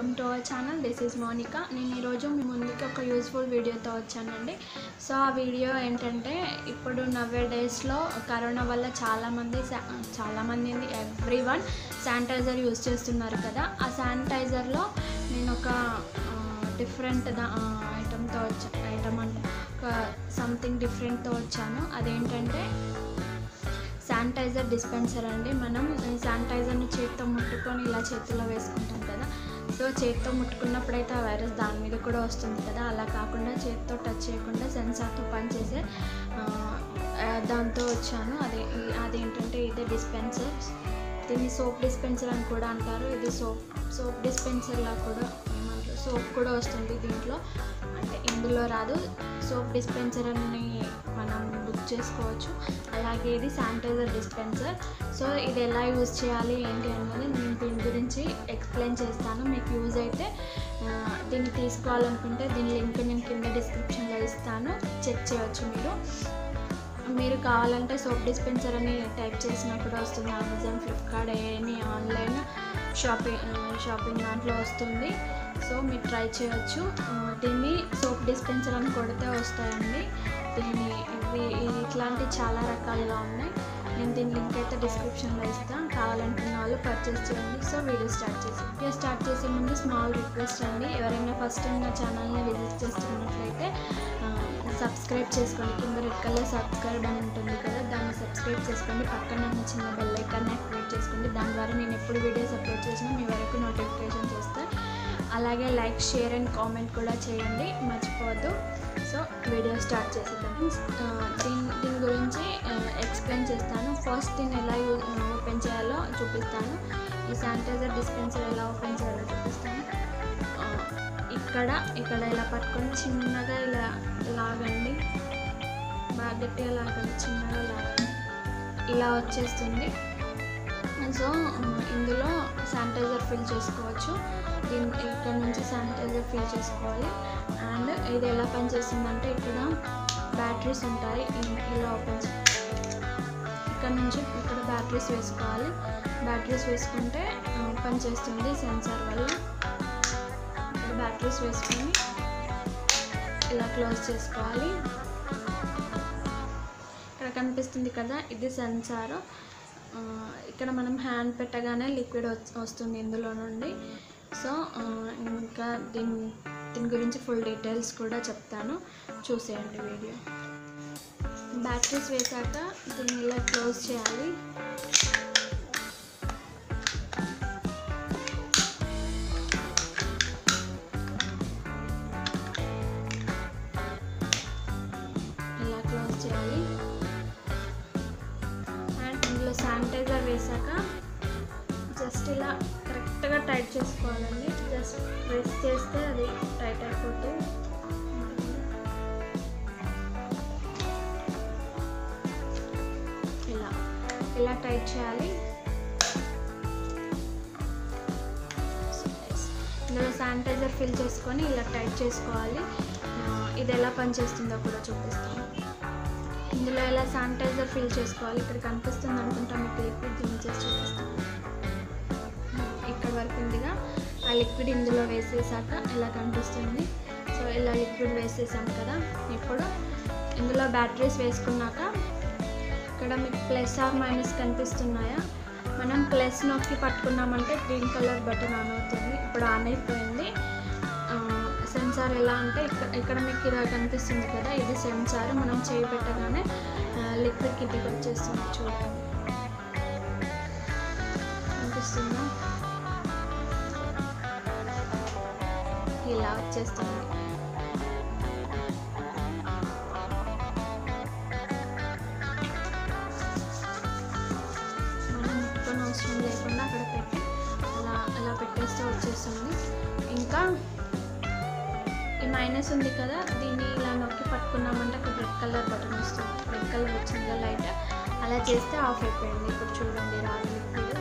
welcome to our channel this is Monika నేను ఈరోజు మీ ముందుకి ఒక యూస్ఫుల్ వీడియోతో వచ్చానండి సో ఆ వీడియో ఏంటంటే ఇప్పుడు నవ్వే డేస్లో కరోనా వల్ల చాలామంది శా- చాలామంది ఎవ్రీ వన్ శానిటైజర్ యూస్ చేస్తున్నారు కదా ఆ శానిటైజర్లో నేను ఒక డిఫరెంట్ ఐటమ్తో వచ్చా ఐటమ్ అంటే ఒక సంథింగ్ డిఫరెంట్తో వచ్చాను అదేంటంటే శానిటైజర్ డిస్పెన్సర్ అండి మనం ఈ శానిటైజర్ని చేతితో ముట్టుకొని ఇలా చేతిలో వేసుకుంటాం కదా సో చేతితో ముట్టుకున్నప్పుడైతే ఆ వైరస్ దాని మీద కూడా వస్తుంది కదా అలా కాకుండా చేతితో టచ్ చేయకుండా సెన్సార్తో పనిచేసే ఆ, ఆ, దాంతో వచ్చాను అదే ఈ- అదేంటంటే ఇదే డిస్పెన్సర్ దీన్ని సోప్ డిస్పెన్సర్ అని కూడా అంటారు ఇది సోప్ సోప్ డిస్పెన్సర్లా కూడా ఏమంటారు సోప్ కూడా వస్తుంది దీంట్లో అంటే ఇందులో రాదు సోప్ డిస్పెన్సర్ అని మనం బుక్ చేసుకోవచ్చు అలాగే ఇది శానిటైజర్ డిస్పెన్సర్ సో ఇది ఎలా యూజ్ చేయాలి ఏంటి అన్నది నేను దీని గురించి ఎక్స్ప్లెయిన్ చేస్తాను మీకు యూజ్ అయితే ఆ, దీన్ని తీసుకోవాలనుకుంటే దీని లింక్ నేను కింద డిస్క్రిప్షన్లో ఇస్తాను చెక్ చేయవచ్చు మీరు మీరు కావాలంటే సోప్ డిస్పెన్సర్ అని టైప్ చేసినప్పుడు వస్తుంది Amazon Flipkart any online shopping shopping దాంట్లో వస్తుంది సో మీరు ట్రై చేయొచ్చు ఆ, దీన్ని సోప్ డిస్పెన్సర్ అని కొడితే వస్తాయండి దీన్ని ఇవి ఇట్లాంటి చాలా రకాలుగా ఉన్నాయి నేను దీని లింక్ అయితే డిస్క్రిప్షన్లో ఇస్తాను కావాలనుకున్న వాళ్ళు పర్చేస్ చేయండి సో వీడియో స్టార్ట్ చేసి వీడియో స్టార్ట్ చేసే ముందు స్మాల్ రిక్వెస్ట్ అండి ఎవరైనా ఫస్ట్ టైం నా ఛానల్ని విజిట్ చేస్తున్నట్లయితే ఆ, సబ్స్క్రైబ్ చేసుకోండి కింద రెడ్ కలర్ సబ్స్క్రైబ్ అని ఉంటుంది కదా దాన్ని సబ్స్క్రైబ్ చేసుకోండి పక్కన ఉన్న చిన్న బెల్ ఐకాన్ని యాక్టివేట్ చేసుకోండి దాని ద్వారా నేను ఎప్పుడు వీడియోస్ అప్లోడ్ చేసినా మీ వరకు నోటిఫికేషన్ చేస్తాను అలాగే లైక్ షేర్ అండ్ కామెంట్ కూడా చేయండి మర్చిపోవద్దు సో వీడియో స్టార్ట్ చేసేద్దాం ఆ, దీని దీని గురించి ఎక్స్ప్లెయిన్ చేస్తాను ఫస్ట్ దీన్ని ఎలా యూ ఓపెన్ చేయాలో చూపిస్తాను ఈ శానిటైజర్ డిస్పెన్సర్ ఎలా ఓపెన్ చేయాలో చూపిస్తాను ఆ, ఇక్కడ ఇక్కడ ఇలా పట్టుకొని చిన్నగా ఇలా లాగండి బాగా గట్టిగా లాగండి చిన్నగా లాగండి ఇలా వచ్చేస్తుంది సో ఇందులో శానిటైజర్ ఫిల్ చేసుకోవచ్చు దీని ఇక్కడ నుంచి శానిటైజర్ ఫిల్ చేసుకోవాలి అండ్ ఇది ఎలా పనిచేస్తుందంటే ఇక్కడ బ్యాటరీస్ ఉంటాయి ఇ- ఇలా ఓపెన్ చే- ఇక్కడ నుంచి ఇక్కడ బ్యాటరీస్ వేసుకోవాలి బ్యాటరీస్ వేసుకుంటే ఆ, పనిచేస్తుంది సెన్సార్ వల్ల ఇక్కడ బ్యాటరీస్ వేసుకొని ఇలా క్లోజ్ చేసుకోవాలి ఇక్కడ కనిపిస్తుంది కదా ఇది సెన్సార్ ఆ, ఇక్కడ మనం హ్యాండ్ పెట్టగానే లిక్విడ్ వచ్- వస్తుంది ఇందులో నుండి సో ఆ, ఇంకా దీని దీని గురించి ఫుల్ డీటెయిల్స్ కూడా చెప్తాను చూసేయండి వీడియో బ్యాటరీస్ వేసాక దీన్ని ఇలా క్లోజ్ చేయాలి ఇలా క్లోజ్ చేయాలి అండ్ ఇందులో శానిటైజర్ వేసాక జస్ట్ ఇలా కరెక్ట్గా టైట్ చేసుకోవాలండి జస్ట్ ప్రెస్ చేస్తే అది టైట్ అయిపోతూ ఇలా ఇలా టైట్ చేయాలి ఇందులో శానిటైజర్ ఫిల్ చేసుకొని ఇలా టైట్ చేసుకోవాలి ఆ, ఇది ఎలా పనిచేస్తుందో కూడా చూపిస్తాను ఇందులో ఎలా శానిటైజర్ ఫిల్ చేసుకోవాలి ఇక్కడ కనిపిస్తుంది అనుకుంటా మీకు లిక్విడ్ దీన్ని చేసి చూపిస్తాను ఇక్కడ వరకు ఉందిగా ఆ లిక్విడ్ ఇందులో వేసేసాక ఇలా కనిపిస్తుంది సో ఇలా లిక్విడ్ వేసేసాం కదా ఇప్పుడు ఇందులో బ్యాటరీస్ వేసుకున్నాక ఇక్కడ మీకు ప్లస్ ఆర్ మైనస్ కనిపిస్తున్నాయా మనం ప్లస్ నొక్కి పట్టుకున్నామంటే గ్రీన్ కలర్ బటన్ ఆన్ అవుతుంది ఇప్పుడు ఆన్ అయిపోయింది సెన్సార్ ఎలా అంటే ఇక్కడ ఇక్కడ మీకు ఇలా కనిపిస్తుంది కదా ఇది సెన్సార్ మనం చేయి పెట్టగానే లిక్విడ్ కిందకి వచ్చేస్తుంది చూడండి కనిపిస్తుందా ఇలా వచ్చేస్తుంది మనం ముట్టుకొని అవసరం లేకుండా అక్కడ పెట్టి అలా అలా పెట్టేస్తే వచ్చేస్తుంది ఇంకా ఈ మైనస్ ఉంది కదా దీన్ని ఇలా నొక్కి పట్టుకున్నామంటే అక్కడ రెడ్ కలర్ బటన్ వస్తుంది రెడ్ కలర్ వచ్చింది లైట్ అలా చేస్తే ఆఫ్ అయిపోయింది ఇప్పుడు చూడండి రాదు లిక్విడ్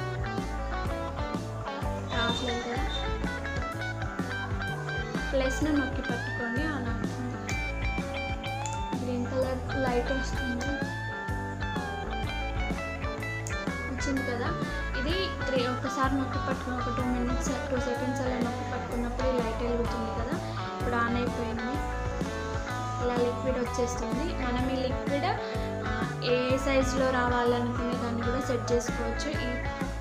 రావట్లేదు కదా ప్లస్ను నొక్కి పట్టుకొని అలా గ్రీన్ కలర్ లైట్ వస్తుంది వచ్చింది కదా ఇది త్రీ ఒకసారి నొక్కి పట్టుకుని ఒక టూ మినిట్స్ టూ సెకండ్స్ అలా నొక్కి పట్టుకున్నప్పుడు ఈ లైట్ వెలుగుతుంది కదా ఇప్పుడు ఆన్ అయిపోయింది ఇలా లిక్విడ్ వచ్చేస్తుంది మనం ఈ లిక్విడ్ ఆ, ఏ సైజులో రావాలనుకునే దాన్ని కూడా సెట్ చేసుకోవచ్చు ఈ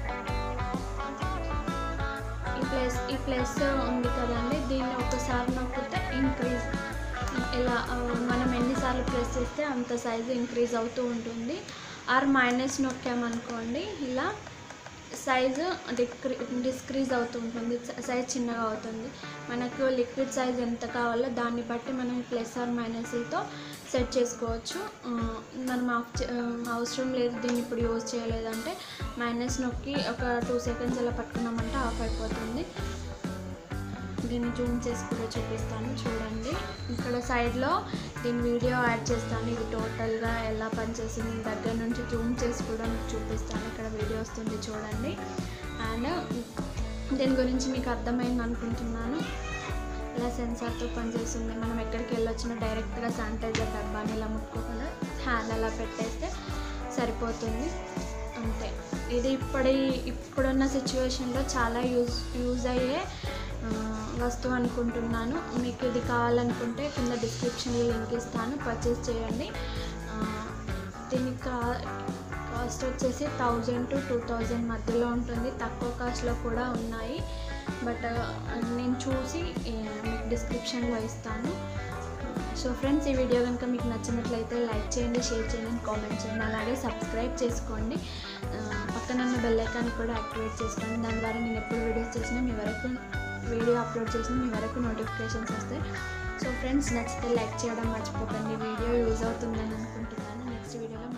ఈ ప్లస్ ఈ ప్లస్ ఉంది కదండి దీన్ని ఒకసారి నొక్కితే ఇంక్రీజ్ ఇలా ఆ, మనం ఎన్నిసార్లు ప్రెస్ చేస్తే అంత సైజు ఇంక్రీజ్ అవుతూ ఉంటుంది ఆర్ మైనస్ నొక్కామనుకోండి ఇలా సైజు డిక్రీ డిస్క్రీజ్ అవుతూ ఉంటుంది సైజ్ చిన్నగా అవుతుంది మనకు లిక్విడ్ సైజ్ ఎంత కావాలో దాన్ని బట్టి మనం ప్లస్ ఆర్ మైనస్లతో సెట్ చేసుకోవచ్చు ఆ, మనం ఆఫ్ చే- ఆ, అవసరం లేదు దీన్ని ఇప్పుడు యూజ్ చేయలేదంటే మైనస్ నొక్కి ఒక టూ సెకండ్స్ అలా పట్టుకున్నామంటే ఆఫ్ అయిపోతుంది దీన్ని జూమ్ చేసి కూడా చూపిస్తాను చూడండి ఇక్కడ సైడ్లో దీని వీడియో యాడ్ చేస్తాను ఇది టోటల్గా ఎలా పనిచేసింది దగ్గర నుంచి జూమ్ చేసి కూడా మీకు చూపిస్తాను ఇక్కడ వీడియో వస్తుంది చూడండి అండ్ దీని గురించి మీకు అర్థమైంది అనుకుంటున్నాను ఇలా సెన్సార్తో పనిచేస్తుంది మనం ఎక్కడికి వెళ్ళొచ్చినా డైరెక్ట్గా శానిటైజర్ డబ్బాని ఇలా ముట్టుకోకుండా హ్యాండ్ అలా పెట్టేస్తే సరిపోతుంది అంతే ఇది ఇప్పటి ఇప్పుడున్న సిచ్యువేషన్లో చాలా యూజ్ యూజ్ అయ్యే ఆ, వస్తువు అనుకుంటున్నాను మీకు ఇది కావాలనుకుంటే కింద డిస్క్రిప్షన్లో లింక్ ఇస్తాను పర్చేస్ చేయండి ఆ, దీనికి కా కాస్ట్ వచ్చేసి థౌజండ్ టు టూ థౌజండ్ మధ్యలో ఉంటుంది తక్కువ కాస్ట్లో కూడా ఉన్నాయి బట్ నేను చూసి ఆ, మీకు డిస్క్రిప్షన్లో ఇస్తాను సో ఫ్రెండ్స్ ఈ వీడియో కనుక మీకు నచ్చినట్లయితే లైక్ చేయండి షేర్ చేయండి కామెంట్ చేయండి అలాగే సబ్స్క్రైబ్ చేసుకోండి ఆ, పక్కన ఉన్న బెల్ ఐకాన్ కూడా యాక్టివేట్ చేసుకోండి దాని ద్వారా నేను ఎప్పుడు వీడియోస్ చేసినా మీ వరకు వీడియో అప్లోడ్ చేసినా మీ వరకు నోటిఫికేషన్స్ వస్తాయి సో ఫ్రెండ్స్ నచ్చితే లైక్ చేయడం మర్చిపోకండి వీడియో యూజ్ అవుతుందని అనుకుంటున్నాను నెక్స్ట్ వీడియోలో